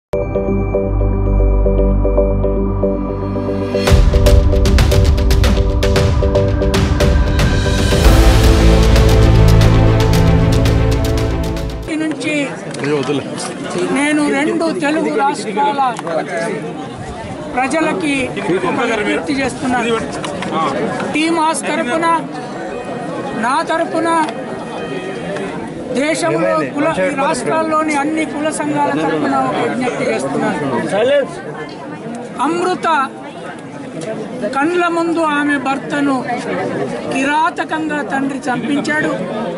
ఈ నుంచి నేను రెండు తెలుగు రాష్ట్రాల ప్రజలకి ఒక విజ్ఞప్తి చేస్తున్నాను టీమ్ హౌస్ తరపున నా తరపున దేశంలో కుల ఈ రాష్ట్రాల్లోని అన్ని కుల సంఘాల తరపున ఒక విజ్ఞప్తి చేస్తున్నాను అమృత కండ్ల ముందు ఆమె భర్తను కిరాతకంగా తండ్రి చంపించాడు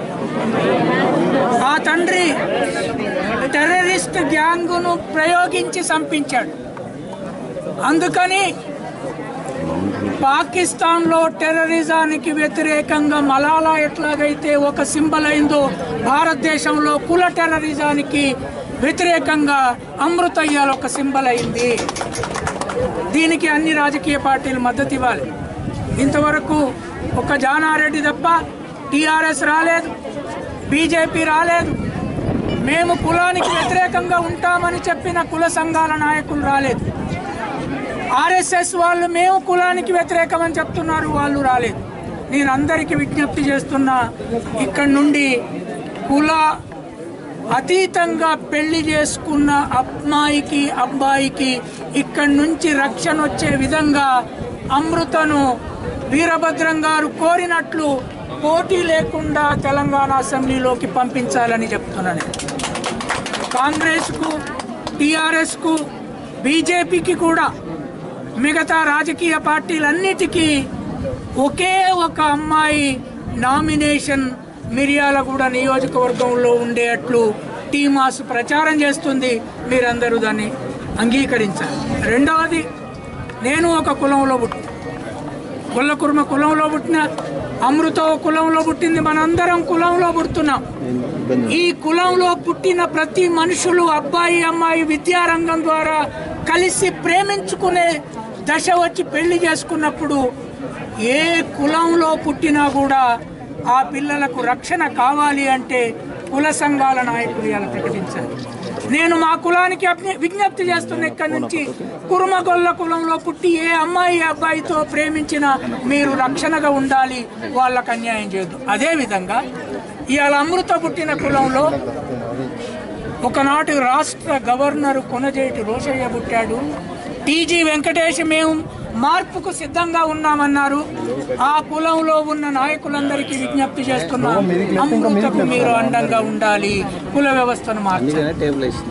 ఆ తండ్రి టెర్రరిస్ట్ గ్యాంగును ప్రయోగించి చంపించాడు అందుకని పాకిస్తాన్లో టెర్రరిజానికి వ్యతిరేకంగా మలాలా ఎట్లాగైతే ఒక సింబల్ అయిందో భారతదేశంలో కుల టెర్రరిజానికి వ్యతిరేకంగా అమృతయ్యాల ఒక సింబల్ అయింది దీనికి అన్ని రాజకీయ పార్టీలు మద్దతు ఇవ్వాలి ఇంతవరకు ఒక జానారెడ్డి తప్ప టీఆర్ఎస్ రాలేదు బీజేపీ రాలేదు మేము కులానికి వ్యతిరేకంగా ఉంటామని చెప్పిన కుల సంఘాల నాయకులు రాలేదు ఆర్ఎస్ఎస్ వాళ్ళు మేము కులానికి వ్యతిరేకమని చెప్తున్నారు వాళ్ళు రాలేదు నేను అందరికీ విజ్ఞప్తి చేస్తున్నా ఇక్కడి నుండి కుల అతీతంగా పెళ్లి చేసుకున్న అమ్మాయికి అబ్బాయికి ఇక్కడి నుంచి రక్షణ వచ్చే విధంగా అమృతను వీరభద్రం గారు కోరినట్లు పోటీ లేకుండా తెలంగాణ అసెంబ్లీలోకి పంపించాలని చెప్తున్నాను కాంగ్రెస్కు టీఆర్ఎస్కు బీజేపీకి కూడా మిగతా రాజకీయ పార్టీలన్నిటికీ ఒకే ఒక అమ్మాయి నామినేషన్ మిర్యాలగూడ నియోజకవర్గంలో ఉండేట్లు టీమాస్ ప్రచారం చేస్తుంది మీరందరూ దాన్ని అంగీకరించాలి రెండవది నేను ఒక కులంలో పుట్టి కుర్మ కులంలో పుట్టిన అమృత ఓ కులంలో పుట్టింది మనందరం కులంలో పుడుతున్నాం ఈ కులంలో పుట్టిన ప్రతి మనుషులు అబ్బాయి అమ్మాయి విద్యారంగం ద్వారా కలిసి ప్రేమించుకునే దశ వచ్చి పెళ్లి చేసుకున్నప్పుడు ఏ కులంలో పుట్టినా కూడా ఆ పిల్లలకు రక్షణ కావాలి అంటే కుల సంఘాల నాయకులు ఇలా ప్రకటించారు నేను మా కులానికి అజ్ఞ- విజ్ఞప్తి చేస్తున్న ఇక్కడి నుంచి కురుమగొల్ల కులంలో పుట్టి ఏ అమ్మాయి అబ్బాయితో ప్రేమించినా మీరు రక్షణగా ఉండాలి వాళ్ళకు అన్యాయం చేయొద్దు అదేవిధంగా ఇవాళ అమృత పుట్టిన కులంలో ఒకనాటి రాష్ట్ర గవర్నర్ కొనజేటి రోషయ్య పుట్టాడు టీజీ వెంకటేష్ మేము మార్పుకు సిద్ధంగా ఉన్నామన్నారు ఆ కులంలో ఉన్న నాయకులందరికీ విజ్ఞప్తి చేస్తున్నాం అమృతకు మీరు అండంగా ఉండాలి కుల వ్యవస్థను మార్చాలి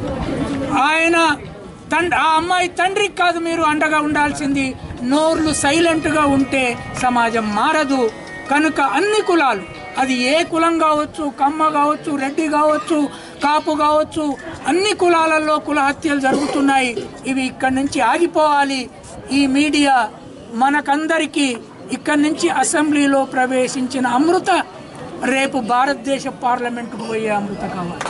ఆయన తండ్రి ఆ అమ్మాయి తండ్రికి కాదు మీరు అండగా ఉండాల్సింది నోర్లు సైలెంట్గా ఉంటే సమాజం మారదు కనుక అన్ని కులాలు అది ఏ కులం కావచ్చు కమ్మ కావచ్చు రెడ్డి కావచ్చు కాపు కావచ్చు అన్ని కులాలలో కుల హత్యలు జరుగుతున్నాయి ఇవి ఇక్కడి నుంచి ఆగిపోవాలి ఈ మీడియా మనకందరికీ ఇక్కడి నుంచి అసెంబ్లీలో ప్రవేశించిన అమృత రేపు భారతదేశ పార్లమెంటుకు పోయే అమృత కావాలి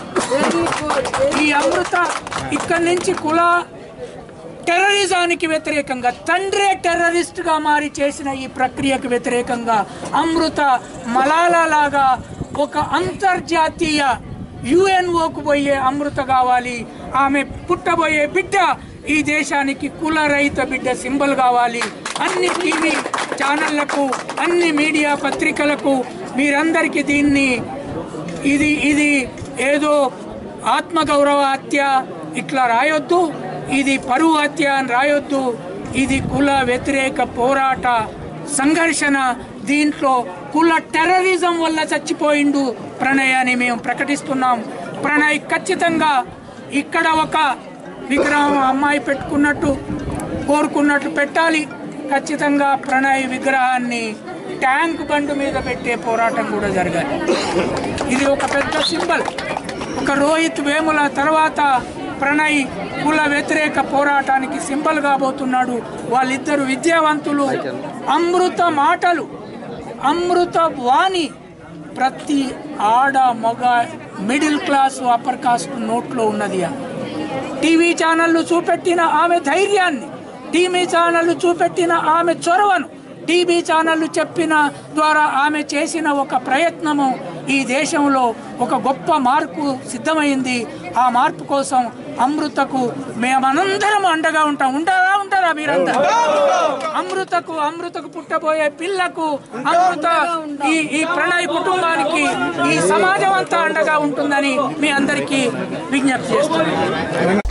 ఈ అమృత ఇక్కడి నుంచి కుల టెర్రరిజానికి వ్యతిరేకంగా తండ్రే టెర్రరిస్ట్ గా మారి చేసిన ఈ ప్రక్రియకు వ్యతిరేకంగా అమృత మలాలా లాగా ఒక అంతర్జాతీయ యుఎన్ఓకు పోయే అమృత కావాలి ఆమె పుట్టబోయే బిడ్డ ఈ దేశానికి కుల రహిత బిడ్డ సింబల్ కావాలి అన్ని టీవీ ఛానళ్లకు అన్ని మీడియా పత్రికలకు మీరందరికీ దీన్ని ఇది ఇది ఏదో ఆత్మగౌరవ హత్య ఇట్లా రాయొద్దు ఇది పరువు హత్య అని రాయొద్దు ఇది కుల వ్యతిరేక పోరాట సంఘర్షణ దీంట్లో కుల టెర్రరిజం వల్ల చచ్చిపోయిండు ప్రణయ్ అని మేము ప్రకటిస్తున్నాం ప్రణయ్ ఖచ్చితంగా ఇక్కడ ఒక విగ్రహం అమ్మాయి పెట్టుకున్నట్టు కోరుకున్నట్టు పెట్టాలి ఖచ్చితంగా ప్రణయ్ విగ్రహాన్ని ట్యాంక్ బండ్ మీద పెట్టే పోరాటం కూడా జరగాలి ఇది ఒక పెద్ద సింబల్ ఒక రోహిత్ వేముల తర్వాత ప్రణయ్ కుల వ్యతిరేక పోరాటానికి సింబల్ కాబోతున్నాడు వాళ్ళిద్దరు విద్యావంతులు అమృత మాటలు అమృత వాణి ప్రతి ఆడ మగ మిడిల్ క్లాస్ అప్పర్ కాస్ట్ నోట్లో ఉన్నది టీవీ ఛానళ్లు చూపెట్టిన ఆమె ధైర్యాన్ని టీవీ ఛానళ్లు చూపెట్టిన ఆమె చొరవను టీవీ ఛానళ్లు చెప్పిన ద్వారా ఆమె చేసిన ఒక ప్రయత్నము ఈ దేశంలో ఒక గొప్ప మార్పు సిద్ధమైంది ఆ మార్పు కోసం అమృతకు మేమందరం అండగా ఉంటాం ఉంటారా ఉంటారా మీరంతా అమృతకు అమృతకు పుట్టబోయే పిల్లకు అమృత ఈ ఈ ప్రణయ్ కుటుంబానికి ఈ సమాజం అంతా అండగా ఉంటుందని మీ అందరికీ విజ్ఞప్తి చేస్తున్నాను